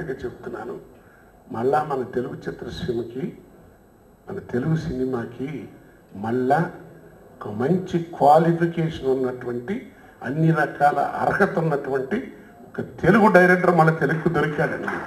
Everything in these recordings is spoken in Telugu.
జాగ్రత్తగా చెప్తున్నాను మళ్ళా మన తెలుగు చిత్రసీమకి మన తెలుగు సినిమాకి మళ్ళా ఒక మంచి క్వాలిఫికేషన్ ఉన్నటువంటి అన్ని రకాల అర్హత ఉన్నటువంటి ఒక తెలుగు డైరెక్టర్ మన తెలుగు దొరికాడండి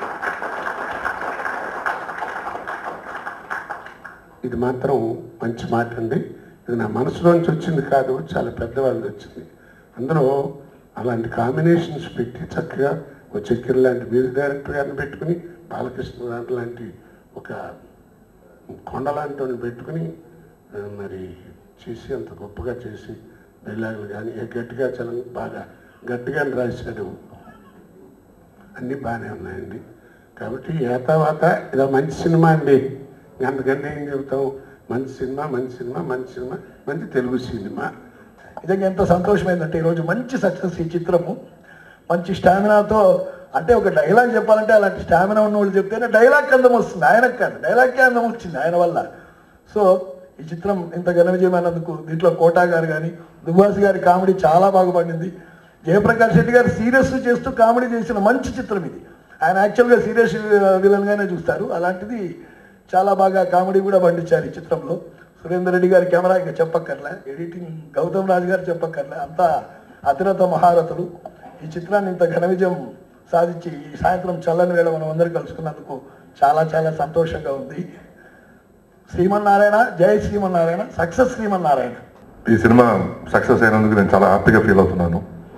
ఇది మాత్రం మంచి మాట అండి ఇది నా మనసులోంచి వచ్చింది కాదు చాలా పెద్దవాళ్ళు వచ్చింది అందులో అలాంటి కాంబినేషన్స్ పెట్టి చక్కగా ఒక చక్కెర లాంటి మ్యూజిక్ డైరెక్టర్ గారిని పెట్టుకుని బాలకృష్ణ గారు లాంటి ఒక కొండ లాంటి వాడిని పెట్టుకుని ఆ, మరి చేసి అంత గొప్పగా చేసి డైలాగులు కానీ ఏ గట్టిగా చాలా బాగా గట్టిగా రాశాడు అన్నీ బాగానే ఉన్నాయండి కాబట్టి ఏతావాత ఇదో మంచి సినిమా అండి అంతకంటే ఏం చెబుతాం మంచి సినిమా మంచి సినిమా మంచి సినిమా మంచి తెలుగు సినిమా నిజంగా ఎంత సంతోషమైందంటే ఈరోజు మంచి సక్సెస్ ఈ చిత్రము మంచి స్టామినాతో అంటే ఒక డైలాగ్ చెప్పాలంటే అలాంటి స్టామినా ఉన్న వాళ్ళు చెప్తేనే డైలాగ్ అందం వస్తుంది ఆయనకు కాదు డైలాగ్కే అందం వచ్చింది ఆయన వల్ల సో ఈ చిత్రం ఇంత ఘన విజయమైనందుకు దీంట్లో కోటా గారు కానీ దుబాస్ గారి కామెడీ చాలా బాగుపడింది జయప్రకాష్ రెడ్డి గారు సీరియస్ చేస్తూ కామెడీ చేసిన మంచి చిత్రం ఇది ఆయన యాక్చువల్గా సీరియస్ విలన్గానే చూస్తారు అలాంటిది చాలా బాగా కామెడీ కూడా పండించారు ఈ చిత్రంలో సురేందర్ రెడ్డి గారి కెమెరా ఇంకా చెప్పక్కర్లే ఎడిటింగ్ గౌతమ్ రాజు గారు చెప్పక్కర్లే అంతా అతిరథ మహారథులు ఈ చిత్రాన్ని ఇంత ఘన విజయం సాధించి ఈ సాయంత్రం చల్లని వేళ మనం అందరం కలుసుకున్నందుకు చాలా చాలా సంతోషంగా ఉంది శ్రీమన్నారాయణ జై శ్రీమన్నారాయణ సక్సెస్ శ్రీమన్నారాయణ ఈ సినిమా సక్సెస్ అయినందుకు నేను చాలా హ్యాపీగా ఫీల్ అవుతున్నాను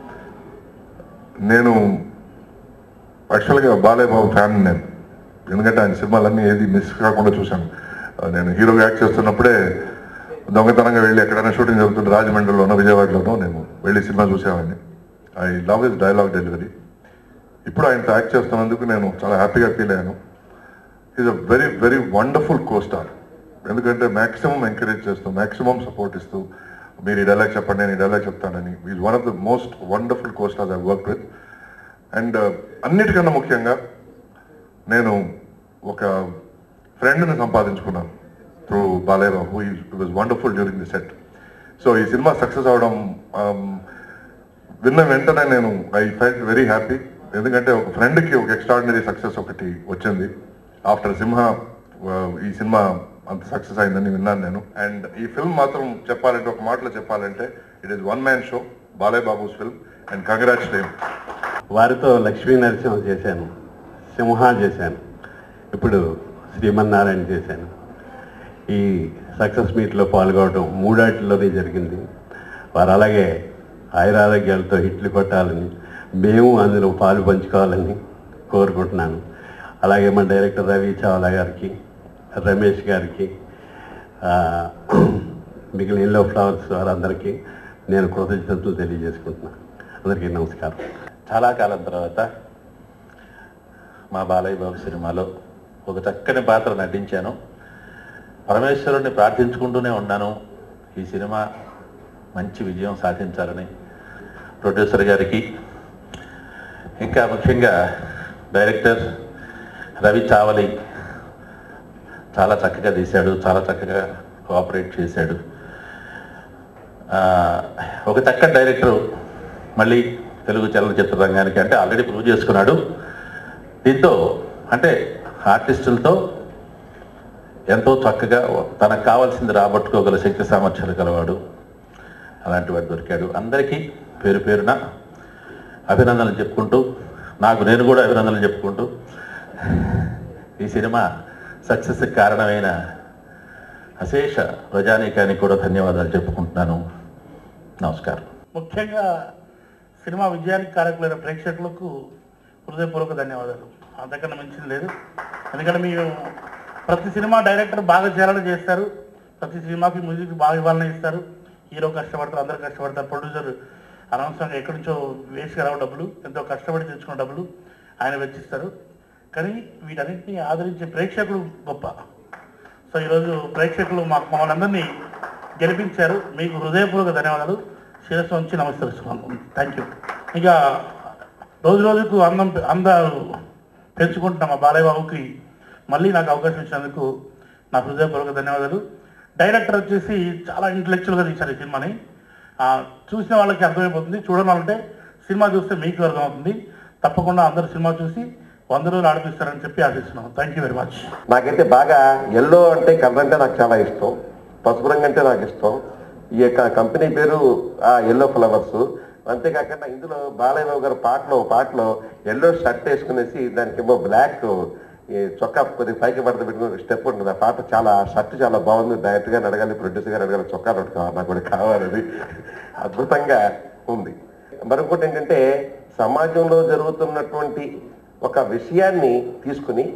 నేను యాక్చువల్గా బాలయ్య బాబు ఫ్యాన్ నేను ఎందుకంటే ఆయన సినిమాలన్నీ ఏది మిస్ కాకుండా చూశాను నేను హీరోగా యాక్ట్ చేస్తున్నప్పుడే దొంగతనంగా వెళ్ళి ఎక్కడైనా షూటింగ్ జరుగుతుంటే రాజమండ్రిలోనో విజయవాడలోనో నేను వెళ్ళి సినిమా చూసేవాడిని I love his dialogue delivery ఇప్పుడు ఆయనతో యాక్ట్ చేస్తున్నందుకు నేను చాలా హ్యాపీగా ఫీల్ అయ్యాను is a very very wonderful costar ఎందుకంటే మ్యాక్సిమం ఎంకరేజ్ చేస్తూ మ్యాక్సిమం సపోర్ట్ ఇస్తూ మీరు ఈ డైలాగ్ చెప్పండి నేను ఈ డైలాగ్ చెప్తానని is one of the most wonderful costars I work with and అన్నిటికన్నా ముఖ్యంగా నేను ఒక ఫ్రెండ్ని సంపాదించుకున్నాను through Balayya Babu he was wonderful during the set so ఈ సినిమా సక్సెస్ అవడం um, విన్న వెంటనే నేను ఐ ఫెల్ట్ వెరీ హ్యాపీ ఎందుకంటే ఒక ఫ్రెండ్కి ఒక ఎక్స్ట్రాడినరీ సక్సెస్ ఒకటి వచ్చింది ఆఫ్టర్ సింహ uh, ఈ సినిమా అంత సక్సెస్ అయిందని విన్నాను నేను అండ్ ఈ ఫిల్మ్ మాత్రం చెప్పాలంటే ఒక మాటలో చెప్పాలంటే it is one man show Balayya Babu's film and congratulate వారితో లక్ష్మీ నరసింహ చేశాను సింహ చేశాను ఇప్పుడు శ్రీమన్నారాయణ చేశాను ఈ సక్సెస్ మీట్లో పాల్గొనడం మూడాటిలోనే జరిగింది వారు అలాగే ఆయురారోగ్యాలతో హిట్లు కొట్టాలని మేము అందులో పాలు పంచుకోవాలని కోరుకుంటున్నాను అలాగే మన డైరెక్టర్ రవి చావలా గారికి రమేష్ గారికి ఆ, మిగిలిన ఎల్లో ఫ్లవర్స్ వారందరికీ నేను కృతజ్ఞతలు తెలియజేసుకుంటున్నాను అందరికీ నమస్కారం చాలా కాలం తర్వాత మా బాలయ్య బాబు సినిమాలో ఒక చక్కని పాత్ర నటించాను పరమేశ్వరుణ్ణి ప్రార్థించుకుంటూనే ఉన్నాను ఈ సినిమా మంచి విజయం సాధించాలని ప్రొడ్యూసర్ గారికి ఇంకా ముఖ్యంగా డైరెక్టర్ రవి చావలి చాలా చక్కగా తీశాడు చాలా చక్కగా కోఆపరేట్ చేశాడు ఆ, ఒక చక్కని డైరెక్టర్ మళ్ళీ తెలుగు చలనచిత్ర రంగానికి అంటే ఆల్రెడీ ప్రూవ్ చేసుకున్నాడు దీంతో అంటే ఆర్టిస్టులతో ఎంతో చక్కగా తనకు కావాల్సింది రాబట్టుకోగల శక్తి సామర్థ్యాలు గలవాడు అలాంటి వాడు దొరికాడు అందరికీ పేరు పేరున అభినందనలు చెప్పుకుంటూ నాకు నేను కూడా అభినందనలు చెప్పుకుంటూ ఈ సినిమా సక్సెస్కి కారణమైన అశేష ప్రజానీకానికి కూడా ధన్యవాదాలు చెప్పుకుంటున్నాను నమస్కారం ముఖ్యంగా సినిమా విజయానికి కారకులైన ప్రేక్షకులకు హృదయపూర్వక ధన్యవాదాలు అంతకన్నా మించింది లేదు ఎందుకంటే మీరు ప్రతి సినిమా డైరెక్టర్ బాగా చేయాలని చేస్తారు ప్రతి సినిమాకి మ్యూజిక్ బాగా ఇవ్వాలని ఇస్తారు హీరో కష్టపడతారు అందరూ కష్టపడతారు ప్రొడ్యూసర్ అనవసరంగా ఎక్కడి నుంచో వేస్ట్ రావు డబ్బులు ఎంతో కష్టపడి తెచ్చుకున్న డబ్బులు ఆయన వెచ్చిస్తారు కానీ వీటన్నిటిని ఆదరించే ప్రేక్షకులు గొప్ప సో ఈరోజు ప్రేక్షకులు మాకు మమ్మల్ని అందరినీ గెలిపించారు మీకు హృదయపూర్వక ధన్యవాదాలు శిరస్సు ఉంచి నమస్కరిస్తున్నాను థ్యాంక్ యూ ఇక రోజు రోజుకు అందం అందాలు పెంచుకుంటున్న మా బాలయ్య బాబుకి మళ్ళీ నాకు అవకాశం ఇచ్చినందుకు నా హృదయపూర్వక ధన్యవాదాలు డైరెక్టర్ వచ్చేసి చాలా ఇంటలెక్చువల్గా తీశారు ఈ సినిమాని ఆ, చూసిన వాళ్ళకి అర్థమైపోతుంది చూడని వాళ్ళంటే సినిమా చూస్తే మీకు అర్థమవుతుంది తప్పకుండా అందరు సినిమా చూసి వంద రోజులు ఆడిపిస్తారని చెప్పి ఆశిస్తున్నాం థ్యాంక్ యూ వెరీ మచ్ నాకైతే బాగా ఎల్లో అంటే కలర్ అంటే నాకు చాలా ఇష్టం పసుపు రంగు అంటే నాకు ఇష్టం ఈ యొక్క కంపెనీ పేరు ఆ ఎల్లో ఫ్లవర్స్ అంతేకాకుండా ఇందులో బాలయ్య బాబు గారు పాటలో పాటలో ఎల్లో షర్ట్ వేసుకునేసి దానికి ఏమో బ్లాక్ ఈ చొక్కా కొద్దిగా పైకి పడత పెట్టుకుని స్టెప్ ఉంటుంది ఆ పాట చాలా ఆ షర్ట్ చాలా బాగుంది డైరెక్ట్ గా అడగాలి ప్రొడ్యూసర్ గారు అడగాలి చొక్కా ఒకటి కావాలి నాకు కూడా కావాలని అద్భుతంగా ఉంది మరొకటి ఏంటంటే సమాజంలో జరుగుతున్నటువంటి ఒక విషయాన్ని తీసుకుని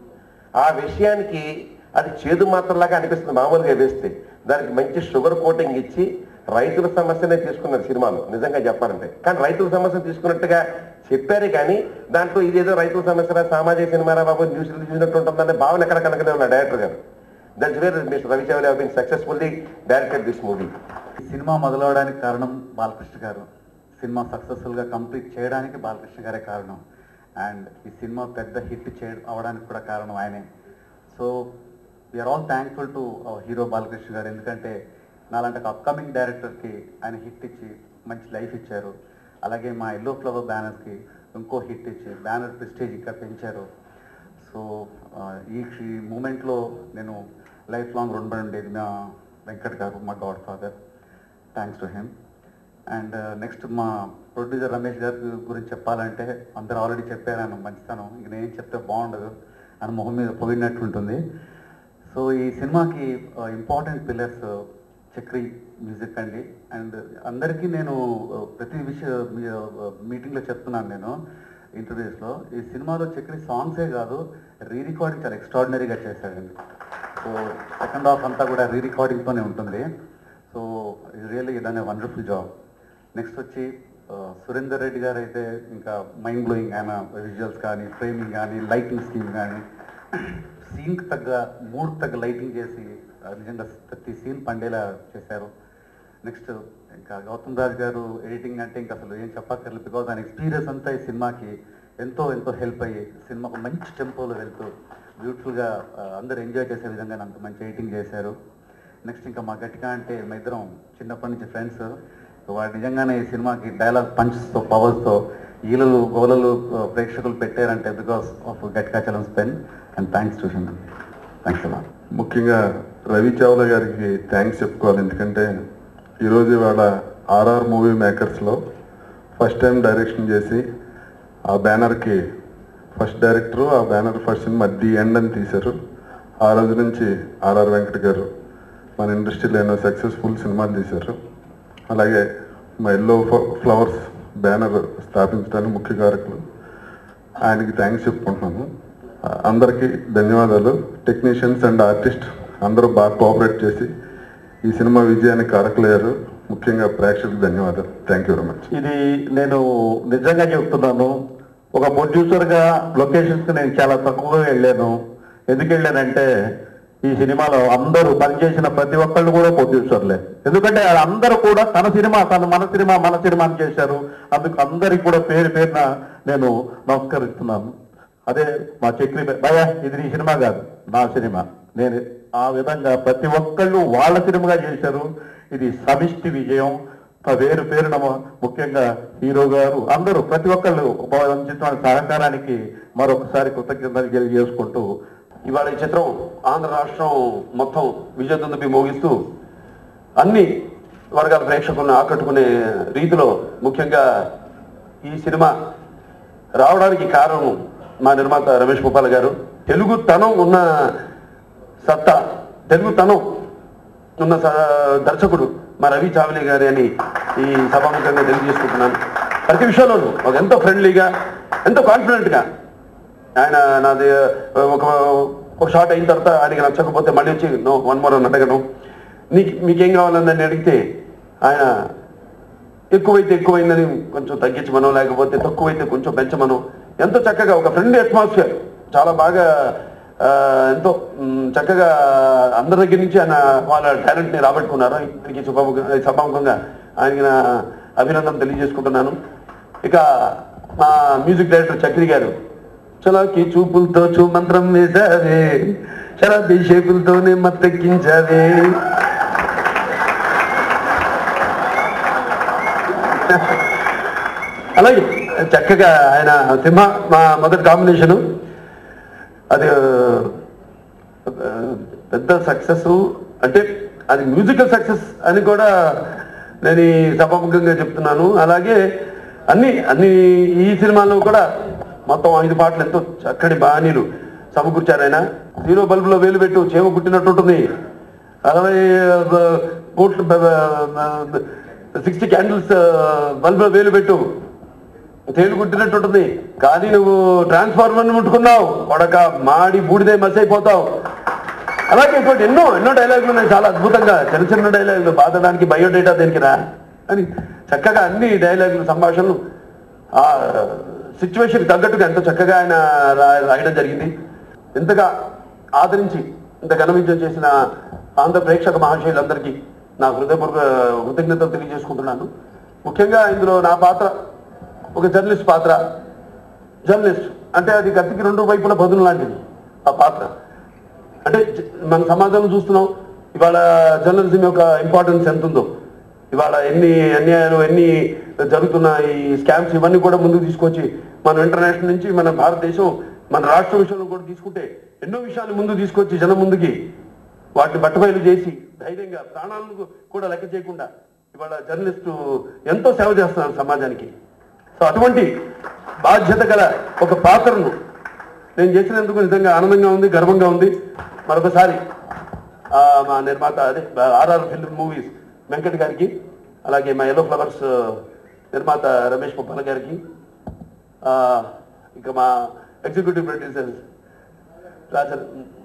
ఆ విషయానికి అది చేదు మాత్రంలాగా అనిపిస్తుంది మామూలుగా వేస్తే దానికి మంచి షుగర్ కోటింగ్ ఇచ్చి రైతుల సమస్యనే తీసుకున్నారు సినిమాలో నిజంగా చెప్పాలంటే కానీ రైతుల సమస్య తీసుకున్నట్టుగా చెప్పారు కానీ దాంట్లో ఇదేదో రైతుల సమస్య సామాజిక సినిమారా బాబు న్యూస్లు చూసినట్టు ఉంటుందనే భావన ఎక్కడ కనుకనే ఉన్నారు director garu that's where mister Ravichauri have been successfully directed this movie ఈ సినిమా మొదలవడానికి కారణం బాలకృష్ణ గారు సినిమా సక్సెస్ఫుల్గా కంప్లీట్ చేయడానికి బాలకృష్ణ గారే కారణం అండ్ ఈ సినిమా పెద్ద హిట్ చేయ అవడానికి కూడా కారణం ఆయనే so we are all thankful to hero Balakrishna garu ఎందుకంటే నాలాంటి ఒక అప్కమింగ్ డైరెక్టర్కి ఆయన హిట్ ఇచ్చి మంచి లైఫ్ ఇచ్చారు అలాగే మా ఎల్లో ఫ్లవర్ బ్యానర్కి ఇంకో హిట్ ఇచ్చి బ్యానర్ ప్రెస్టేజ్ ఇంకా పెంచారు సో ఆ, ఈ ఈ మూమెంట్లో నేను లైఫ్ లాంగ్ రుణపడి ఉండేది మా వెంకట్ గారు మా godfather thanks to him and next మా ప్రొడ్యూసర్ రమేష్ గారి గురించి చెప్పాలంటే అందరూ ఆల్రెడీ చెప్పారు మంచితనం ఇక నేను చెప్తే బాగుండదు అని మొహం మీద పోయినట్టుంటుంది సో ఈ సినిమాకి ఇంపార్టెంట్ పిల్లర్స్ చక్రి మ్యూజిక్ అండి అండ్ అందరికీ నేను ఆ, ప్రతి విషయ మీటింగ్లో చెప్తున్నాను నేను ఇంటర్వ్యూస్లో ఈ సినిమాలో చక్రి సాంగ్సే కాదు రీ రికార్డింగ్ చాలా ఎక్స్ట్రాడినరీగా చేశాడండి సో సెకండ్ హాఫ్ అంతా కూడా రీ రికార్డింగ్తోనే ఉంటుంది సో ఇది really done a wonderful job next వచ్చి ఆ, సురేందర్ రెడ్డి గారు అయితే ఇంకా మైండ్ బ్లోయింగ్ ఆయన విజువల్స్ కానీ ఫ్రేమింగ్ కానీ లైటింగ్ స్కీమ్ కానీ సీన్కి తగ్గ మూడ్కి తగ్గ లైటింగ్ చేసి ఆ, నిజంగా ప్రతి సీన్ పండేలా చేశారు నెక్స్ట్ ఇంకా గౌతమ్ రాజ్ గారు ఎడిటింగ్ అంటే ఇంకా అసలు ఏం చెప్పక్కర్లేదు బికాజ్ ఆయన ఎక్స్పీరియన్స్ అంతా ఈ సినిమాకి ఎంతో ఎంతో హెల్ప్ అయ్యి సినిమాకు మంచి టెంపోలో వెళ్తూ బ్యూటిఫుల్గా అందరూ ఎంజాయ్ చేసే విధంగా అంత మంచి ఎడిటింగ్ చేశారు నెక్స్ట్ ఇంకా మా గట్టిగా అంటే మా ఇద్దరం చిన్నప్పటి నుంచి ఫ్రెండ్స్ వాడు నిజంగానే ఈ సినిమాకి డైలాగ్ పంచ్స్తో పవర్స్తో ఈలలు గోలలు ఆ, ప్రేక్షకులు పెట్టారంటే బికాస్ ఆఫ్ గట్కా చలం స్పెన్ and thanks to him thanks అలా ముఖ్యంగా రవి చావ్లా గారికి థ్యాంక్స్ చెప్పుకోవాలి ఎందుకంటే ఈరోజు ఇవాళ ఆర్ఆర్ మూవీ మేకర్స్లో ఫస్ట్ టైం డైరెక్షన్ చేసి ఆ బ్యానర్కి ఫస్ట్ డైరెక్టరు ఆ banner first cinema the end అని తీశారు ఆ రోజు నుంచి ఆర్ఆర్ వెంకట గారు మన ఇండస్ట్రీలో ఎన్నో సక్సెస్ఫుల్ సినిమాలు తీశారు అలాగే మా ఎల్లో ఫ్లవర్స్ బ్యానర్ స్థాపించడానికి ముఖ్య కారకులు ఆయనకి థ్యాంక్స్ చెప్పుకుంటున్నాను ఆ, అందరికీ ధన్యవాదాలు టెక్నీషియన్స్ అండ్ ఆర్టిస్ట్ అందరూ బాగా కోఆపరేట్ చేసి ఈ సినిమా విజయానికి కారకులయ్యారు ముఖ్యంగా ప్రేక్షకులకు ధన్యవాదాలు థ్యాంక్ యూ వెరీ మచ్ ఇది నేను నిజంగా చెప్తున్నాను ఒక ప్రొడ్యూసర్గా లొకేషన్స్కి నేను చాలా తక్కువగా వెళ్ళాను ఎందుకు వెళ్ళానంటే ఈ సినిమాలో అందరూ పనిచేసిన ప్రతి ఒక్కళ్ళు కూడా ప్రొడ్యూసర్లే ఎందుకంటే అందరూ కూడా తన సినిమా తన మన సినిమా మన సినిమా అని చేశారు అందుకు అందరికి కూడా పేరు పేరున నేను నమస్కరిస్తున్నాను అదే మా చక్రి భయ ఇది నీ సినిమా కాదు నా సినిమా నేను ఆ విధంగా ప్రతి ఒక్కళ్ళు వాళ్ళ సినిమాగా చేశారు ఇది సమిష్టి విజయం ఆ పేరు పేరున మ- ముఖ్యంగా హీరో గారు అందరూ ప్రతి ఒక్కళ్ళు చిత్రమైన సహకారానికి మరొకసారి కృతజ్ఞతలు తెలియజేసుకుంటూ ఇవాళ ఈ చిత్రం ఆంధ్ర రాష్ట్రం మొత్తం విజయదుందుపి మోగిస్తూ అన్ని వర్గాల ప్రేక్షకులను ఆకట్టుకునే రీతిలో ముఖ్యంగా ఈ సినిమా రావడానికి కారణం మా నిర్మాత రమేష్ గోపాల్ గారు తెలుగు తనం ఉన్న సత్తా తెలుగు తనం ఉన్న స- దర్శకుడు మా రవి చావలి గారి అని ఈ సభాముఖంగా తెలియజేసుకుంటున్నాను ప్రతి విషయంలోనూ ఒక ఎంతో ఫ్రెండ్లీగా ఎంతో కాన్ఫిడెంట్గా ఆయన నాది ఒక ఒక షాట్ అయిన తర్వాత ఆయనకి నచ్చకపోతే మళ్ళీ వచ్చి నో వన్ మోర్ అని అడగడం నీకు మీకేం కావాలని నన్ను అడిగితే ఆయన ఎక్కువైతే ఎక్కువైందని కొంచెం తగ్గించమనో లేకపోతే తక్కువైతే కొంచెం పెంచమనో ఎంతో చక్కగా ఒక ఫ్రెండ్లీ అట్మాస్ఫియర్ చాలా బాగా ఆ, ఎంతో మ్, చక్కగా అందరి దగ్గర నుంచి ఆయన వాళ్ళ టాలెంట్ని రాబట్టుకున్నారు ఇప్పటికి సభాముఖ సభాముఖంగా ఆయనకి నా అభినందన తెలియజేసుకుంటున్నాను ఇక మా మ్యూజిక్ డైరెక్టర్ చక్రి గారు చలాకి చూపులతో చూ మంత్రం వేసావే శరాబీ షేపులతోనే మత్తెక్కించావే అలాగే చక్కగా ఆయన సింహ మా మొదటి కాంబినేషను అది ఆ, పెద్ద సక్సెస్ అంటే అది మ్యూజికల్ సక్సెస్ అని కూడా నేను ఈ సభాముఖంగా చెప్తున్నాను అలాగే అన్ని అన్ని ఈ సినిమాలో కూడా మొత్తం ఐదు పాటలు ఎంతో చక్కటి బాణీలు సమకూర్చారు ఆయన జీరో బల్బులో వేలు పెట్టు చేమ పుట్టినట్టు ఉంటుంది అరవై ఆ, కోట్లు సిక్స్టీ క్యాండిల్స్ బల్బులో వేలు పెట్టు తేలు కుట్టినట్టు ఉంటుంది కానీ నువ్వు ట్రాన్స్ఫార్మర్ ముట్టుకున్నావు కొడక మాడి బూడిదే మసి అయిపోతావు అలాగే ఇంకోటి ఎన్నో ఎన్నో డైలాగులు ఉన్నాయి చాలా అద్భుతంగా చిన్న చిన్న డైలాగులు బాధడానికి బయోడేటా దేనికిరా అని చక్కగా అన్ని డైలాగులు సంభాషణలు ఆ సిచ్యువేషన్ తగ్గట్టుగా ఎంతో చక్కగా ఆయన రా- రాయడం జరిగింది ఎంతగా ఆదరించి ఇంత ఘన విజయం చేసిన ఆంధ్ర ప్రేక్షక మహాశయులందరికీ నా హృదయపూర్వక కృతజ్ఞతలు తెలియజేసుకుంటున్నాను ముఖ్యంగా ఇందులో నా పాత్ర ఒక జర్నలిస్ట్ పాత్ర జర్నలిస్ట్ అంటే అది కత్తికి రెండు వైపుల బదులు లాంటిది ఆ పాత్ర అంటే జ- మన సమాజంలో చూస్తున్నాం ఇవాళ జర్నలిజం యొక్క ఇంపార్టెన్స్ ఎంత ఉందో ఇవాళ ఎన్ని అన్యాయాలు ఎన్ని జరుగుతున్న ఈ స్కామ్స్ ఇవన్నీ కూడా ముందుకు తీసుకొచ్చి మనం ఇంటర్నేషనల్ నుంచి మన భారతదేశం మన రాష్ట్ర విషయంలో కూడా తీసుకుంటే ఎన్నో విషయాలు ముందుకు తీసుకొచ్చి జనం ముందుకి వాటిని బట్టబయలు చేసి ధైర్యంగా ప్రాణాలను కూడా లెక్క చేయకుండా ఇవాళ జర్నలిస్టు ఎంతో సేవ చేస్తున్నారు సమాజానికి సో అటువంటి బాధ్యత గల ఒక పాత్రను నేను చేసినందుకు నిజంగా ఆనందంగా ఉంది గర్వంగా ఉంది మరొకసారి ఆ, మా నిర్మాత అదే ఆర్ఆర్ ఫిల్మ్ మూవీస్ వెంకట్ గారికి అలాగే మా ఎల్లో ఫ్లవర్స్ నిర్మాత రమేష్ పొప్పల గారికి ఆ, ఇంకా మా ఎగ్జిక్యూటివ్ ప్రొడ్యూసర్ రాజా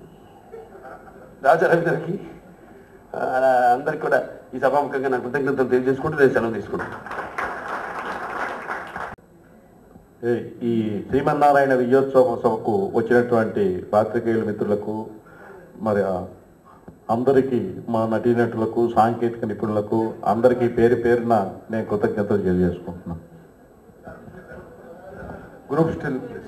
రాజా రవీంద్రకి ఆ, అందరికి కూడా ఈ సభాముఖంగా నా కృతజ్ఞతలు తెలియజేసుకుంటూ నేను సెలవు తీసుకుంటాను ఏ- ఈ శ్రీమన్నారాయణ విజయోత్సవ సభకు వచ్చినటువంటి పాత్రికేయుల మిత్రులకు మరి ఆ అందరికీ మా నటీనటులకు సాంకేతిక నిపుణులకు అందరికీ పేరు పేరున నేను కృతజ్ఞతలు తెలియజేసుకుంటున్నాను గ్రూప్ స్టిల్